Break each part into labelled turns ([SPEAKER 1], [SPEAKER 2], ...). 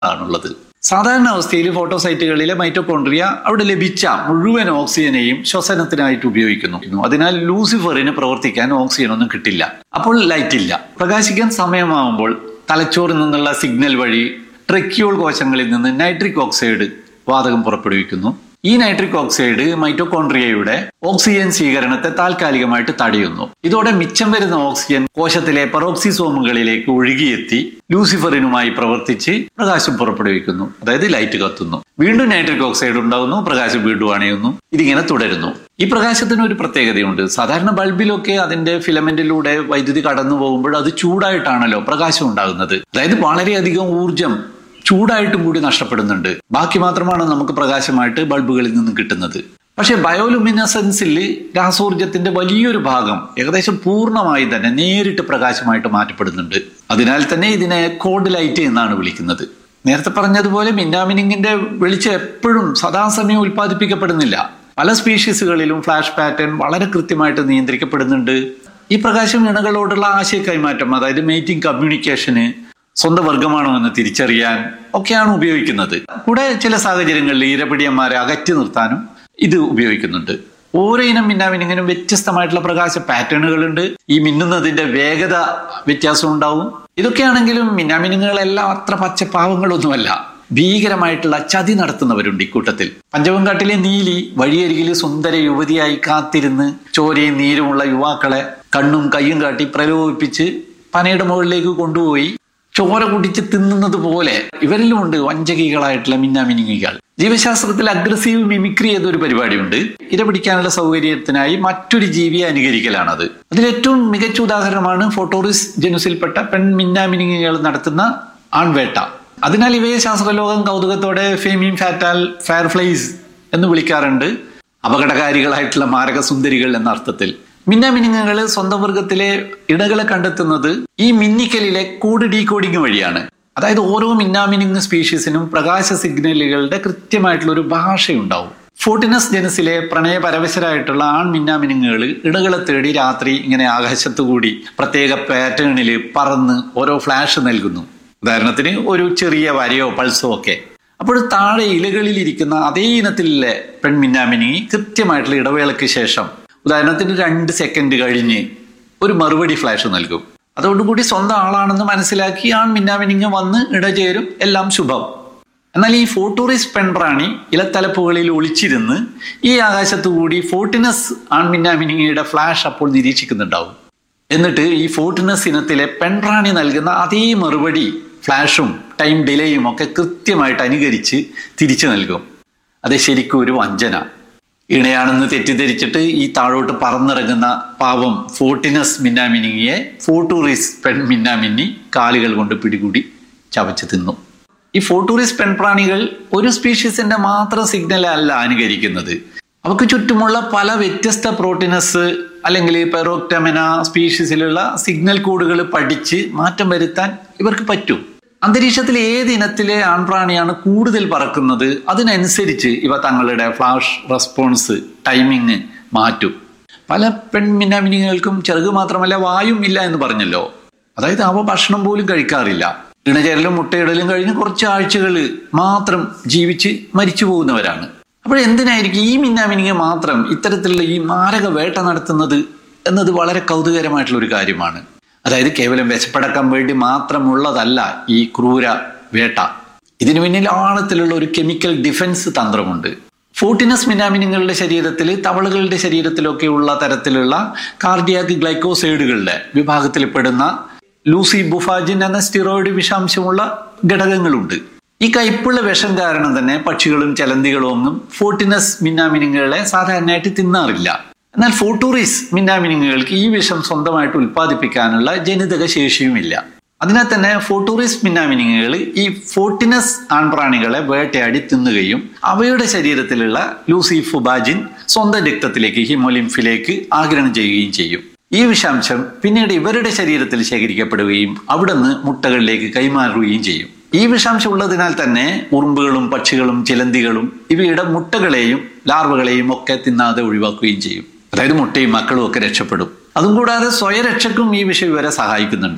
[SPEAKER 1] ആണുള്ളത് സാധാരണ അവസ്ഥയിൽ ഫോട്ടോസൈറ്റുകളിലെ മൈറ്റോകോൺട്രിയ അവിടെ ലഭിച്ച മുഴുവൻ ഓക്സിജനെയും ശ്വസനത്തിനായിട്ട് ഉപയോഗിക്കുന്നു അതിനാൽ ലൂസിഫറിന് പ്രവർത്തിക്കാൻ ഓക്സിജൻ ഒന്നും കിട്ടില്ല അപ്പോൾ ലൈറ്റ് ഇല്ല പ്രകാശിക്കാൻ സമയമാകുമ്പോൾ തലച്ചോറിൽ നിന്നുള്ള സിഗ്നൽ വഴി ട്രെക്യൂൾ കോശങ്ങളിൽ നിന്ന് നൈട്രിക് ഓക്സൈഡ് വാതകം പുറപ്പെടുവിക്കുന്നു ഈ നൈട്രിക് ഓക്സൈഡ് മൈറ്റോകോൺട്രിയയുടെ ഓക്സിജൻ സ്വീകരണത്തെ താൽക്കാലികമായിട്ട് തടയുന്നു ഇതോടെ മിച്ചം വരുന്ന ഓക്സിജൻ കോശത്തിലെ പെറോക്സിസോമുകളിലേക്ക് ഒഴുകിയെത്തി ലൂസിഫറിനുമായി പ്രവർത്തിച്ച് പ്രകാശം പുറപ്പെടുവിക്കുന്നു അതായത് ലൈറ്റ് കത്തുന്നു വീണ്ടും നൈട്രിക് ഓക്സൈഡ് ഉണ്ടാകുന്നു പ്രകാശം വീണ്ടും അണയുന്നു ഇതിങ്ങനെ തുടരുന്നു ഈ പ്രകാശത്തിന് ഒരു പ്രത്യേകതയുണ്ട് സാധാരണ ബൾബിലൊക്കെ അതിന്റെ ഫിലമെന്റിലൂടെ വൈദ്യുതി കടന്നു പോകുമ്പോൾ അത് ചൂടായിട്ടാണല്ലോ പ്രകാശം ഉണ്ടാകുന്നത് അതായത് വളരെയധികം ഊർജം ചൂടായിട്ടും കൂടി നഷ്ടപ്പെടുന്നുണ്ട് ബാക്കി മാത്രമാണ് നമുക്ക് പ്രകാശമായിട്ട് ബൾബുകളിൽ നിന്ന് കിട്ടുന്നത് പക്ഷെ ബയോലുമിനസൻസിൽ രാസോർജത്തിന്റെ വലിയൊരു ഭാഗം ഏകദേശം പൂർണ്ണമായി തന്നെ നേരിട്ട് പ്രകാശമായിട്ട് മാറ്റപ്പെടുന്നുണ്ട് അതിനാൽ തന്നെ ഇതിനെ കോഡ് ലൈറ്റ് എന്നാണ് വിളിക്കുന്നത് നേരത്തെ പറഞ്ഞതുപോലെ മിന്നാമിനിങ്ങിന്റെ വെളിച്ചം എപ്പോഴും സദാസമയം ഉൽപ്പാദിപ്പിക്കപ്പെടുന്നില്ല പല സ്പീഷീസുകളിലും ഫ്ലാഷ് പാറ്റേൺ വളരെ കൃത്യമായിട്ട് നിയന്ത്രിക്കപ്പെടുന്നുണ്ട് ഈ പ്രകാശം ഇണകളോടുള്ള ആശയ കൈമാറ്റം അതായത് മേറ്റിംഗ് കമ്മ്യൂണിക്കേഷന് സ്വന്തം വർഗമാണോ എന്ന് തിരിച്ചറിയാൻ ഒക്കെയാണ് ഉപയോഗിക്കുന്നത് കൂടെ ചില സാഹചര്യങ്ങളിൽ ഇരപിടിയന്മാരെ അകറ്റി നിർത്താനും ഇത് ഉപയോഗിക്കുന്നുണ്ട് ഓരോ ഇനം മിന്നാമിനിങ്ങിനും വ്യത്യസ്തമായിട്ടുള്ള പ്രകാശ പാറ്റേണുകളുണ്ട് ഈ മിന്നുന്നതിന്റെ വേഗത വ്യത്യാസം ഉണ്ടാവും ഇതൊക്കെയാണെങ്കിലും മിന്നാമിനുങ്ങളെല്ലാം അത്ര പച്ചപ്പാവങ്ങളൊന്നുമല്ല ഭീകരമായിട്ടുള്ള ചതി നടത്തുന്നവരുണ്ട് ഇക്കൂട്ടത്തിൽ പഞ്ചവങ്കാട്ടിലെ നീലി വഴിയരികിൽ സുന്ദര യുവതിയായി കാത്തിരുന്ന് ചോരയും നീരുമുള്ള യുവാക്കളെ കണ്ണും കയ്യും കാട്ടി പ്രലോഭിപ്പിച്ച് പനയുടെ മുകളിലേക്ക് കൊണ്ടുപോയി ചോര കുടിച്ച് തിന്നുന്നത് പോലെ ഇവരിലുമുണ്ട് വഞ്ചകികളായിട്ടുള്ള മിന്നാമിനിങ്ങികൾ ജീവശാസ്ത്രത്തിൽ അഗ്രസീവ് മിമിക്രി എന്നൊരു പരിപാടിയുണ്ട് ഇര പിടിക്കാനുള്ള സൗകര്യത്തിനായി മറ്റൊരു ജീവിയെ അനുകരിക്കലാണത് അതിലേറ്റവും മികച്ച ഉദാഹരണമാണ് ഫോട്ടോറിസ് ജനുസിൽപ്പെട്ട പെൺ മിന്നാമിനിങ്ങികൾ നടത്തുന്ന ആൺവേട്ട അതിനാൽ ഇവയെ ശാസ്ത്രലോകം കൗതുകത്തോടെ ഫേമിയും ഫാറ്റാൽ ഫയർഫ്ലൈസ് എന്ന് വിളിക്കാറുണ്ട് അപകടകാരികളായിട്ടുള്ള മാരക സുന്ദരികൾ എന്ന അർത്ഥത്തിൽ മിന്നാമിനുങ്ങുകൾ സ്വന്തം വർഗത്തിലെ ഇടകളെ കണ്ടെത്തുന്നത് ഈ മിന്നിക്കലിലെ കോഡ് ഡീകോഡിംഗ് വഴിയാണ് അതായത് ഓരോ മിന്നാമിനുങ്ങ് സ്പീഷീസിനും പ്രകാശ സിഗ്നലുകളുടെ കൃത്യമായിട്ടുള്ള ഒരു ഭാഷയുണ്ടാവും ഫോർട്ടിനസ് ജനസിലെ പ്രണയപരവശരായിട്ടുള്ള ആൺ മിന്നാമിനുങ്ങുകൾ ഇടകളെ തേടി രാത്രി ഇങ്ങനെ ആകാശത്തുകൂടി പ്രത്യേക പാറ്റേണിൽ പറന്ന് ഓരോ ഫ്ലാഷ് നൽകുന്നു ഉദാഹരണത്തിന് ഒരു ചെറിയ വരയോ പൾസോ ഒക്കെ അപ്പോൾ താഴെ ഇലകളിൽ ഇരിക്കുന്ന അതേ ഇനത്തിലെ പെൺമിന്നാമിനി കൃത്യമായിട്ടുള്ള ഇടവേളയ്ക്ക് ശേഷം ഉദാഹരണത്തിന് രണ്ട് സെക്കൻഡ് കഴിഞ്ഞ് ഒരു മറുപടി ഫ്ലാഷ് നൽകും അതോടുകൂടി സ്വന്തം ആളാണെന്ന് മനസ്സിലാക്കി ആൺ മിന്നാമിനിങ് വന്ന് ഇടചേരും എല്ലാം ശുഭം എന്നാൽ ഈ ഫോട്ടോറിസ് പെൺപ്രാണി ഇലത്തലപ്പുകളിൽ ഒളിച്ചിരുന്ന് ഈ ആകാശത്തുകൂടി ഫോർട്ടിനസ് ആൺമിന്നാമിനിങ്ങയുടെ ഫ്ലാഷ് അപ്പോൾ നിരീക്ഷിക്കുന്നുണ്ടാവും എന്നിട്ട് ഈ ഫോർട്ടിനസ് ഇനത്തിലെ പെൺപ്രാണി നൽകുന്ന അതേ മറുപടി ഫ്ലാഷും ടൈം ഡിലേയും ഒക്കെ കൃത്യമായിട്ട് അനുകരിച്ച് തിരിച്ചു നൽകും അത് ശരിക്കും ഒരു വഞ്ചന ഇണയാണെന്ന് തെറ്റിദ്ധരിച്ചിട്ട് ഈ താഴോട്ട് പറന്നിറങ്ങുന്ന പാവം ഫോർട്ടിനസ് മിന്നാമിനിങ്ങിയെ ഫോട്ടൂറിസ് പെൺ മിന്നാമിന്നി കാലുകൾ കൊണ്ട് പിടികൂടി ചവച്ച് തിന്നു ഈ ഫോട്ടൂറിസ് പെൺപ്രാണികൾ ഒരു സ്പീഷീസിന്റെ മാത്രം സിഗ്നൽ അല്ല അനുകരിക്കുന്നത് അവക്ക് ചുറ്റുമുള്ള പല വ്യത്യസ്ത പ്രോട്ടീനസ് അല്ലെങ്കിൽ പെറോക്ടമിന സ്പീഷീസിലുള്ള സിഗ്നൽ കോഡുകൾ പഠിച്ച് മാറ്റം വരുത്താൻ ഇവർക്ക് പറ്റും അന്തരീക്ഷത്തിൽ ഏത് ഇനത്തിലെ ആൺപ്രാണിയാണ് കൂടുതൽ പറക്കുന്നത് അതിനനുസരിച്ച് ഇവ തങ്ങളുടെ ഫ്ലാഷ് റെസ്പോൺസ് ടൈമിങ് മാറ്റും പല പെൺമിന്നാമിനികൾക്കും ചെറുക് മാത്രമല്ല വായും ഇല്ല എന്ന് പറഞ്ഞല്ലോ അതായത് അവ ഭക്ഷണം പോലും കഴിക്കാറില്ല ഇണചേരലും മുട്ടയിടലും കഴിഞ്ഞ് കുറച്ച് ആഴ്ചകൾ മാത്രം ജീവിച്ച് മരിച്ചു പോകുന്നവരാണ് അപ്പോൾ എന്തിനായിരിക്കും ഈ മിന്നാമിനിങ്ങ മാത്രം ഇത്തരത്തിലുള്ള ഈ മാരക വേട്ട നടത്തുന്നത് എന്നത് വളരെ കൗതുകരമായിട്ടുള്ള ഒരു കാര്യമാണ് അതായത് കേവലം വിശപ്പടക്കാൻ വേണ്ടി മാത്രമുള്ളതല്ല ഈ ക്രൂര വേട്ട ഇതിനു പിന്നിൽ ആഴത്തിലുള്ള ഒരു കെമിക്കൽ ഡിഫൻസ് തന്ത്രമുണ്ട് ഫോർട്ടിനസ് മിനാമിനുകളുടെ ശരീരത്തിൽ തവളകളുടെ ശരീരത്തിലൊക്കെയുള്ള തരത്തിലുള്ള കാർഡിയാക് ഗ്ലൈക്കോസൈഡുകളുടെ വിഭാഗത്തിൽപ്പെടുന്ന ലൂസി ബുഫാജിൻ എന്ന സ്റ്റിറോയിഡ് വിഷാംശമുള്ള ഘടകങ്ങളുണ്ട് ഈ കയ്പുള്ള വിഷം കാരണം തന്നെ പക്ഷികളും ചലന്തികളും ഒന്നും ഫോർട്ടിനസ് മിന്നാമിനുകളെ സാധാരണയായിട്ട് തിന്നാറില്ല എന്നാൽ ഫോട്ടൂറിസ് മിന്നാമിനുങ്ങൾക്ക് ഈ വിഷം സ്വന്തമായിട്ട് ഉൽപ്പാദിപ്പിക്കാനുള്ള ജനിതക ശേഷിയുമില്ല അതിനാൽ തന്നെ ഫോട്ടൂറിസ് മിന്നാമിനുകൾ ഈ ഫോർട്ടിനസ് ആൺപ്രാണികളെ വേട്ടയാടി തിന്നുകയും അവയുടെ ശരീരത്തിലുള്ള ലൂസിഫുബാജിൻ സ്വന്തം രക്തത്തിലേക്ക് ഹിമോലിംഫിലേക്ക് ആഗിരണം ചെയ്യുകയും ചെയ്യും ഈ വിഷാംശം പിന്നീട് ഇവരുടെ ശരീരത്തിൽ ശേഖരിക്കപ്പെടുകയും അവിടുന്ന് മുട്ടകളിലേക്ക് കൈമാറുകയും ചെയ്യും ഈ വിഷാംശം ഉള്ളതിനാൽ തന്നെ ഉറുമ്പുകളും പക്ഷികളും ചിലന്തികളും ഇവയുടെ മുട്ടകളെയും ലാർവകളെയും ഒക്കെ തിന്നാതെ ഒഴിവാക്കുകയും ചെയ്യും അതായത് മുട്ടയും മക്കളും ഒക്കെ രക്ഷപ്പെടും അതും കൂടാതെ സ്വയരക്ഷക്കും ഈ വിഷം ഇവരെ സഹായിക്കുന്നുണ്ട്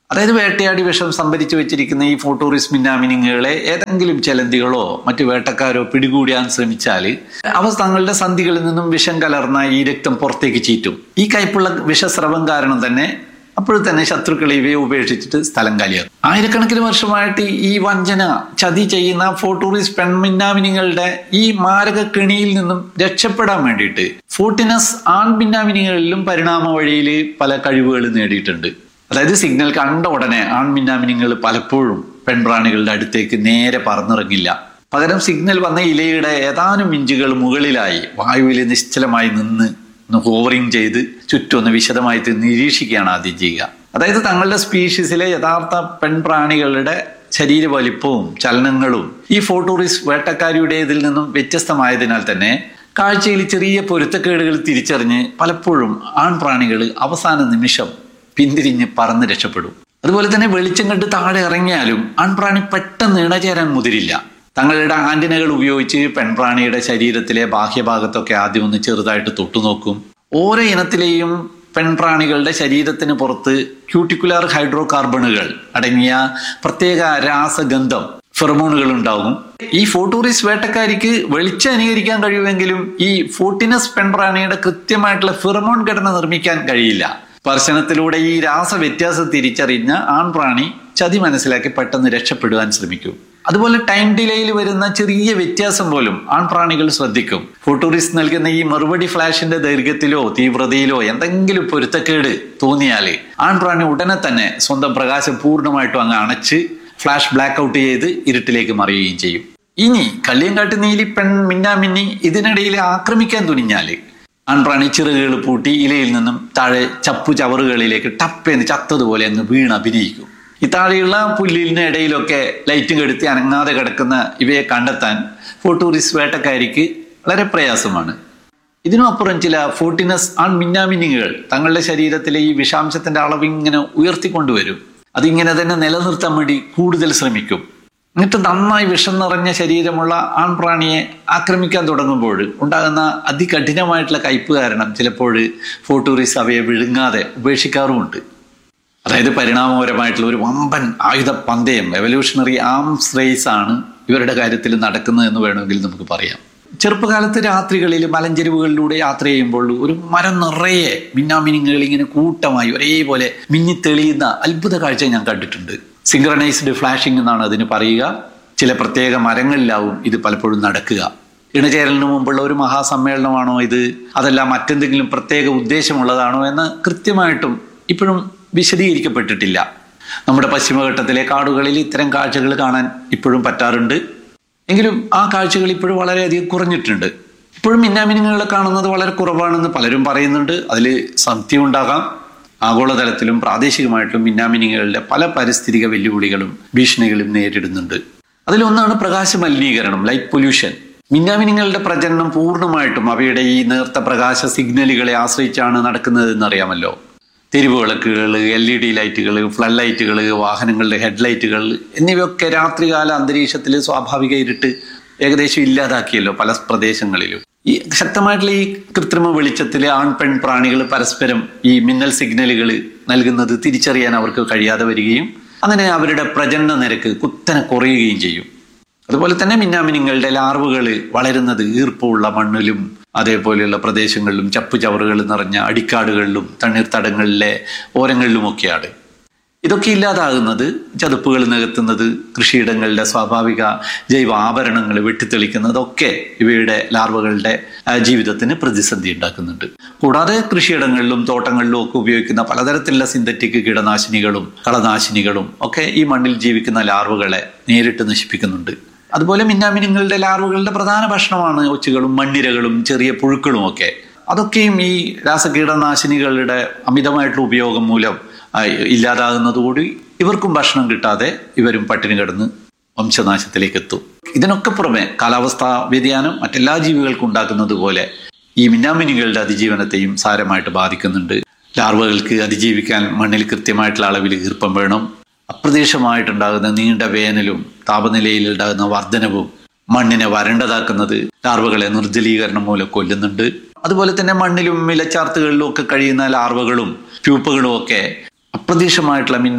[SPEAKER 1] അതായത് വേട്ടയാടി വിഷം സംഭരിച്ചു വെച്ചിരിക്കുന്ന ഈ ഫോട്ടോറിസ് മിന്നാമിനിങ്ങുകളെ ഏതെങ്കിലും ചെലന്തികളോ മറ്റു വേട്ടക്കാരോ പിടികൂടാൻ ശ്രമിച്ചാൽ അവ തങ്ങളുടെ സന്ധികളിൽ നിന്നും വിഷം കലർന്ന ഈ രക്തം പുറത്തേക്ക് ചീറ്റും ഈ കയ്പുള്ള വിഷസ്രവം കാരണം തന്നെ അപ്പോൾ തന്നെ ശത്രുക്കൾ ഇവയെ ഉപേക്ഷിച്ചിട്ട് സ്ഥലം കാലിയാകും ആയിരക്കണക്കിന് വർഷമായിട്ട് ഈ വഞ്ചന ചതി ചെയ്യുന്ന ഫോട്ടോറിസ് പെൺമിന്നാമിനികളുടെ ഈ മാരക കെണിയിൽ നിന്നും രക്ഷപ്പെടാൻ വേണ്ടിയിട്ട് ഫോർട്ടിനസ് ആൺമിന്നാമിനികളിലും പരിണാമ വഴിയിൽ പല കഴിവുകൾ നേടിയിട്ടുണ്ട് അതായത് സിഗ്നൽ കണ്ട ഉടനെ ആൺമിന്നാമിനിങ്ങൾ പലപ്പോഴും പെൺപ്രാണികളുടെ അടുത്തേക്ക് നേരെ പറന്നിറങ്ങില്ല പകരം സിഗ്നൽ വന്ന ഇലയുടെ ഏതാനും ഇഞ്ചുകൾ മുകളിലായി വായുവിൽ നിശ്ചലമായി നിന്ന് ഒന്ന് ഹോവറിങ് ചെയ്ത് ചുറ്റും ഒന്ന് വിശദമായി നിരീക്ഷിക്കുകയാണ് ആദ്യം ചെയ്യുക അതായത് തങ്ങളുടെ സ്പീഷീസിലെ യഥാർത്ഥ പെൺപ്രാണികളുടെ ശരീര വലിപ്പവും ചലനങ്ങളും ഈ ഫോട്ടോറിസ് വേട്ടക്കാരിയുടേതിൽ നിന്നും വ്യത്യസ്തമായതിനാൽ തന്നെ കാഴ്ചയിൽ ചെറിയ പൊരുത്തക്കേടുകൾ തിരിച്ചറിഞ്ഞ് പലപ്പോഴും ആൺപ്രാണികൾ അവസാന നിമിഷം പിന്തിരിഞ്ഞ് പറന്ന് രക്ഷപ്പെടും അതുപോലെ തന്നെ വെളിച്ചം കണ്ട് താഴെ ഇറങ്ങിയാലും ആൺപ്രാണി പെട്ടെന്ന് ഇണചേരാൻ മുതിരില്ല തങ്ങളുടെ ആന്റിനകൾ ഉപയോഗിച്ച് പെൺപ്രാണിയുടെ ശരീരത്തിലെ ബാഹ്യഭാഗത്തൊക്കെ ആദ്യം ഒന്ന് ചെറുതായിട്ട് തൊട്ടുനോക്കും ഓരോ ഇനത്തിലെയും പെൺപ്രാണികളുടെ ശരീരത്തിന് പുറത്ത് ക്യൂട്ടിക്കുലാർ ഹൈഡ്രോ കാർബണുകൾ അടങ്ങിയ പ്രത്യേക രാസഗന്ധം ഫെറമോണുകൾ ഉണ്ടാകും ഈ ഫോട്ടോറിസ് വേട്ടക്കാരിക്ക് വെളിച്ചം അനുകരിക്കാൻ കഴിയുമെങ്കിലും ഈ ഫോർട്ടിനസ് പെൺപ്രാണിയുടെ കൃത്യമായിട്ടുള്ള ഫെറമോൺ ഘടന നിർമ്മിക്കാൻ കഴിയില്ല സ്പർശനത്തിലൂടെ ഈ രാസ വ്യത്യാസം തിരിച്ചറിഞ്ഞ ആൺപ്രാണി ചതി മനസ്സിലാക്കി പെട്ടെന്ന് രക്ഷപ്പെടുവാൻ ശ്രമിക്കും അതുപോലെ ടൈം ഡിലേയിൽ വരുന്ന ചെറിയ വ്യത്യാസം പോലും ആൺപ്രാണികൾ ശ്രദ്ധിക്കും ഫോട്ടോറിസ് നൽകുന്ന ഈ മറുപടി ഫ്ലാഷിന്റെ ദൈർഘ്യത്തിലോ തീവ്രതയിലോ എന്തെങ്കിലും പൊരുത്തക്കേട് തോന്നിയാൽ ആൺപ്രാണി ഉടനെ തന്നെ സ്വന്തം പ്രകാശം പൂർണ്ണമായിട്ടും അങ്ങ് അണച്ച് ഫ്ലാഷ് ബ്ലാക്ക് ഔട്ട് ചെയ്ത് ഇരുട്ടിലേക്ക് മറിയുകയും ചെയ്യും ഇനി കള്ളിയങ്കാട്ട് നീലി പെൺ മിന്നാമിന്നി ഇതിനിടയിൽ ആക്രമിക്കാൻ തുനിഞ്ഞാല് ആൺപ്രാണി ചിറകുകൾ പൂട്ടി ഇലയിൽ നിന്നും താഴെ ചപ്പു ചവറുകളിലേക്ക് ടപ്പേന്ന് ചത്തതുപോലെ അങ്ങ് വീണ് അഭിനയിക്കും ഈ താഴെയുള്ള പുല്ലിന് ഇടയിലൊക്കെ ലൈറ്റും കെടുത്തി അനങ്ങാതെ കിടക്കുന്ന ഇവയെ കണ്ടെത്താൻ ഫോട്ടോറിസ് വേട്ടക്കാരിക്ക് വളരെ പ്രയാസമാണ് ഇതിനും അപ്പുറം ചില ഫോർട്ടിനസ് ആൺ മിന്നാമിനിങ്ങൾ തങ്ങളുടെ ശരീരത്തിലെ ഈ വിഷാംശത്തിന്റെ അളവ് ഇങ്ങനെ ഉയർത്തിക്കൊണ്ടുവരും അതിങ്ങനെ തന്നെ നിലനിർത്താൻ വേണ്ടി കൂടുതൽ ശ്രമിക്കും എന്നിട്ട് നന്നായി വിഷം നിറഞ്ഞ ശരീരമുള്ള ആൺപ്രാണിയെ ആക്രമിക്കാൻ തുടങ്ങുമ്പോൾ ഉണ്ടാകുന്ന അതികഠിനമായിട്ടുള്ള കയ്പ് കാരണം ചിലപ്പോൾ ഫോട്ടോറിസ് അവയെ വിഴുങ്ങാതെ ഉപേക്ഷിക്കാറുമുണ്ട് അതായത് പരിണാമപരമായിട്ടുള്ള ഒരു വമ്പൻ ആയുധ പന്തയം എവല്യൂഷണറി ആംസ് റേസ് ആണ് ഇവരുടെ കാര്യത്തിൽ നടക്കുന്നത് എന്ന് വേണമെങ്കിൽ നമുക്ക് പറയാം ചെറുപ്പകാലത്ത് രാത്രികളിൽ മലഞ്ചെരുവുകളിലൂടെ യാത്ര ചെയ്യുമ്പോൾ ഒരു മരം നിറയെ മിന്നാമിനിങ്ങൾ ഇങ്ങനെ കൂട്ടമായി ഒരേപോലെ മിന്നിത്തെളിയുന്ന അത്ഭുത കാഴ്ച ഞാൻ കണ്ടിട്ടുണ്ട് സിംഗ്രനൈസ്ഡ് ഫ്ലാഷിംഗ് എന്നാണ് അതിന് പറയുക ചില പ്രത്യേക മരങ്ങളിലാവും ഇത് പലപ്പോഴും നടക്കുക ഇണചേരലിന് മുമ്പുള്ള ഒരു മഹാസമ്മേളനമാണോ ഇത് അതല്ല മറ്റെന്തെങ്കിലും പ്രത്യേക ഉദ്ദേശമുള്ളതാണോ എന്ന് കൃത്യമായിട്ടും ഇപ്പോഴും വിശദീകരിക്കപ്പെട്ടിട്ടില്ല നമ്മുടെ പശ്ചിമഘട്ടത്തിലെ കാടുകളിൽ ഇത്തരം കാഴ്ചകൾ കാണാൻ ഇപ്പോഴും പറ്റാറുണ്ട് എങ്കിലും ആ കാഴ്ചകൾ ഇപ്പോഴും വളരെയധികം കുറഞ്ഞിട്ടുണ്ട് ഇപ്പോഴും മിന്നാമിനുങ്ങളെ കാണുന്നത് വളരെ കുറവാണെന്ന് പലരും പറയുന്നുണ്ട് അതിൽ സത്യം ഉണ്ടാകാം ആഗോളതലത്തിലും പ്രാദേശികമായിട്ടും മിന്നാമിനിങ്ങളുടെ പല പാരിസ്ഥിതിക വെല്ലുവിളികളും ഭീഷണികളും നേരിടുന്നുണ്ട് അതിലൊന്നാണ് പ്രകാശ മലിനീകരണം ലൈറ്റ് പൊല്യൂഷൻ മിന്നാമിനിങ്ങളുടെ പ്രജനനം പൂർണ്ണമായിട്ടും അവയുടെ ഈ നേർത്ത പ്രകാശ സിഗ്നലുകളെ ആശ്രയിച്ചാണ് നടക്കുന്നത് എന്നറിയാമല്ലോ തെരുവ് വിളക്കുകൾ എൽ ഇ ഡി ലൈറ്റുകൾ ഫ്ലഡ് ലൈറ്റുകൾ വാഹനങ്ങളുടെ ഹെഡ്ലൈറ്റുകൾ എന്നിവയൊക്കെ രാത്രികാല അന്തരീക്ഷത്തിൽ സ്വാഭാവിക ഇരുട്ട് ഏകദേശം ഇല്ലാതാക്കിയല്ലോ പല പ്രദേശങ്ങളിലും ഈ ശക്തമായിട്ടുള്ള ഈ കൃത്രിമ വെളിച്ചത്തിൽ ആൺ പെൺ പ്രാണികൾ പരസ്പരം ഈ മിന്നൽ സിഗ്നലുകൾ നൽകുന്നത് തിരിച്ചറിയാൻ അവർക്ക് കഴിയാതെ വരികയും അങ്ങനെ അവരുടെ പ്രജനന നിരക്ക് കുത്തനെ കുറയുകയും ചെയ്യും അതുപോലെ തന്നെ മിന്നാമിനിങ്ങളുടെ ലാർവുകൾ വളരുന്നത് ഈർപ്പമുള്ള മണ്ണിലും അതേപോലെയുള്ള പ്രദേശങ്ങളിലും ചപ്പു ചവറുകൾ നിറഞ്ഞ അടിക്കാടുകളിലും തണ്ണീർത്തടങ്ങളിലെ ഓരങ്ങളിലുമൊക്കെയാണ് ഇതൊക്കെ ഇല്ലാതാകുന്നത് ചതുപ്പുകൾ നികത്തുന്നത് കൃഷിയിടങ്ങളുടെ സ്വാഭാവിക ജൈവ ആഭരണങ്ങൾ വെട്ടിത്തെളിക്കുന്നതൊക്കെ ഇവയുടെ ലാർവകളുടെ ജീവിതത്തിന് പ്രതിസന്ധി ഉണ്ടാക്കുന്നുണ്ട് കൂടാതെ കൃഷിയിടങ്ങളിലും തോട്ടങ്ങളിലും ഒക്കെ ഉപയോഗിക്കുന്ന പലതരത്തിലുള്ള സിന്തറ്റിക് കീടനാശിനികളും കളനാശിനികളും ഒക്കെ ഈ മണ്ണിൽ ജീവിക്കുന്ന ലാർവകളെ നേരിട്ട് നശിപ്പിക്കുന്നുണ്ട് അതുപോലെ മിന്നാമിനുങ്ങളുടെ ലാർവകളുടെ പ്രധാന ഭക്ഷണമാണ് ഒച്ചുകളും മണ്ണിരകളും ചെറിയ പുഴുക്കളും ഒക്കെ അതൊക്കെയും ഈ രാസകീടനാശിനികളുടെ അമിതമായിട്ടുള്ള ഉപയോഗം മൂലം ഇല്ലാതാകുന്നതുകൂടി ഇവർക്കും ഭക്ഷണം കിട്ടാതെ ഇവരും പട്ടിണി കിടന്ന് വംശനാശത്തിലേക്ക് എത്തും ഇതിനൊക്കെ പുറമെ കാലാവസ്ഥാ വ്യതിയാനം മറ്റെല്ലാ ജീവികൾക്കും ഉണ്ടാക്കുന്നത് പോലെ ഈ മിന്നാമിനികളുടെ അതിജീവനത്തെയും സാരമായിട്ട് ബാധിക്കുന്നുണ്ട് ലാർവകൾക്ക് അതിജീവിക്കാൻ മണ്ണിൽ കൃത്യമായിട്ടുള്ള അളവിൽ ഈർപ്പം വേണം അപ്രതീക്ഷിതമായിട്ടുണ്ടാകുന്ന നീണ്ട വേനലും താപനിലയിൽ ഉണ്ടാകുന്ന വർധനവും മണ്ണിനെ വരണ്ടതാക്കുന്നത് ലാർവകളെ നിർജ്ജലീകരണം മൂലം കൊല്ലുന്നുണ്ട് അതുപോലെ തന്നെ മണ്ണിലും മിലച്ചാർത്തുകളിലും ഒക്കെ കഴിയുന്ന ലാർവകളും പ്യൂപ്പകളും ഒക്കെ അപ്രതീക്ഷിതമായിട്ടുള്ള മിന്നൽ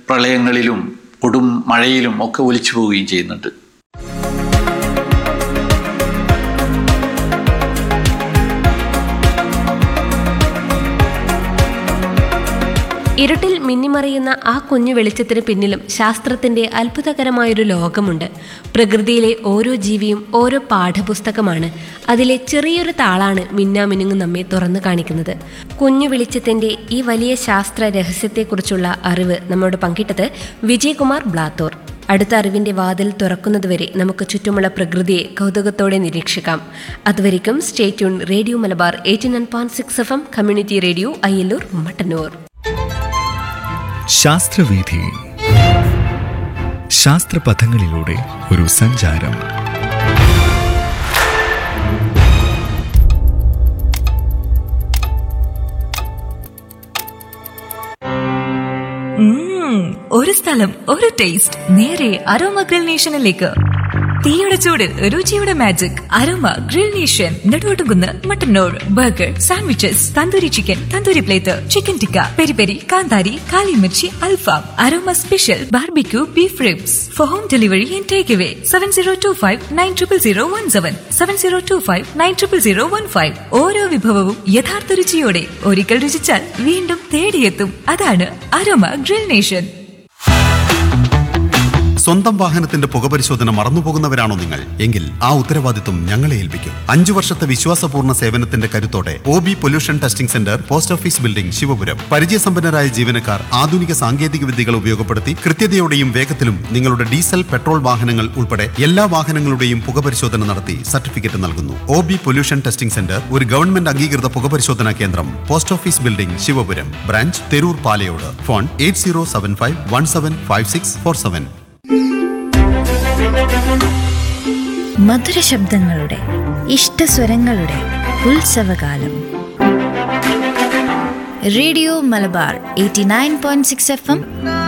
[SPEAKER 1] പ്രളയങ്ങളിലും കൊടും മഴയിലും ഒക്കെ ഒലിച്ചു പോവുകയും ചെയ്യുന്നുണ്ട്
[SPEAKER 2] ഇരുട്ടിൽ മിന്നിമറിയുന്ന ആ കുഞ്ഞു വെളിച്ചത്തിന് പിന്നിലും ശാസ്ത്രത്തിന്റെ അത്ഭുതകരമായൊരു ലോകമുണ്ട് പ്രകൃതിയിലെ ഓരോ ജീവിയും ഓരോ പാഠപുസ്തകമാണ് അതിലെ ചെറിയൊരു താളാണ് മിന്നാമിനുങ്ങ് നമ്മെ തുറന്നു കാണിക്കുന്നത് കുഞ്ഞു വെളിച്ചത്തിന്റെ ഈ വലിയ ശാസ്ത്ര രഹസ്യത്തെക്കുറിച്ചുള്ള അറിവ് നമ്മോട് പങ്കിട്ടത് വിജയകുമാർ ബ്ലാത്തൂർ അടുത്ത അറിവിന്റെ വാതിൽ തുറക്കുന്നതുവരെ നമുക്ക് ചുറ്റുമുള്ള പ്രകൃതിയെ കൗതുകത്തോടെ നിരീക്ഷിക്കാം അതുവരെയും stay tune radio Malabar eighty nine point six F M community radio Ayyalloor Mattannur
[SPEAKER 3] ശാസ്ത്രവീഥി ശാസ്ത്രപഥങ്ങളിലൂടെ ഒരു സഞ്ചാരം
[SPEAKER 4] ഉം, ഒരു സ്ഥലം ഒരു ടേസ്റ്റ് നേരെ അരോമ ഗ്രിൽ നേഷനിലേക്ക് തീയുടെ ചൂടിൽ രുചിയുടെ magic aroma grill nation Neduvattukunnu Mattannur burger sandwiches tandoori chicken tandoori plate chicken tikka peri peri കാന്താരി കാലിമിർച്ചി അൽഫാം aroma special barbecue beef ribs for home delivery and take away seven zero two five nine triple zero one seven seven zero two five nine triple zero one five ഓരോ വിഭവവും യഥാർത്ഥ രുചിയോടെ ഒരിക്കൽ രുചിച്ചാൽ വീണ്ടും തേടിയെത്തും അതാണ് aroma grill nation
[SPEAKER 5] സ്വന്തം വാഹനത്തിന്റെ പുകപരിശോധന മറന്നുപോകുന്നവരാണോ നിങ്ങൾ എങ്കിൽ ആ ഉത്തരവാദിത്വം ഞങ്ങളെ ഏൽപ്പിക്കും അഞ്ചു വർഷത്തെ വിശ്വാസപൂർണ്ണ സേവനത്തിന്റെ കരുത്തോടെ O B pollution testing centre post office building Sivapuram പരിചയസമ്പന്നരായ ജീവനക്കാർ ആധുനിക സാങ്കേതിക വിദ്യകൾ ഉപയോഗപ്പെടുത്തി കൃത്യതയോടെയും വേഗത്തിലും നിങ്ങളുടെ ഡീസൽ പെട്രോൾ വാഹനങ്ങൾ ഉൾപ്പെടെ എല്ലാ വാഹനങ്ങളുടെയും പുകപരിശോധന നടത്തി സർട്ടിഫിക്കറ്റ് നൽകുന്നു O B pollution testing centre ഒരു ഗവൺമെന്റ് അംഗീകൃത പുകപരിശോധനാ കേന്ദ്രം post office building Sivapuram branch Theroor Palayode phone eight zero seven five one seven five six four seven
[SPEAKER 6] മധുര ശബ്ദങ്ങളുടെ ഇഷ്ടസ്വരങ്ങളുടെ ഉത്സവകാലം radio Malabar eighty nine point six F M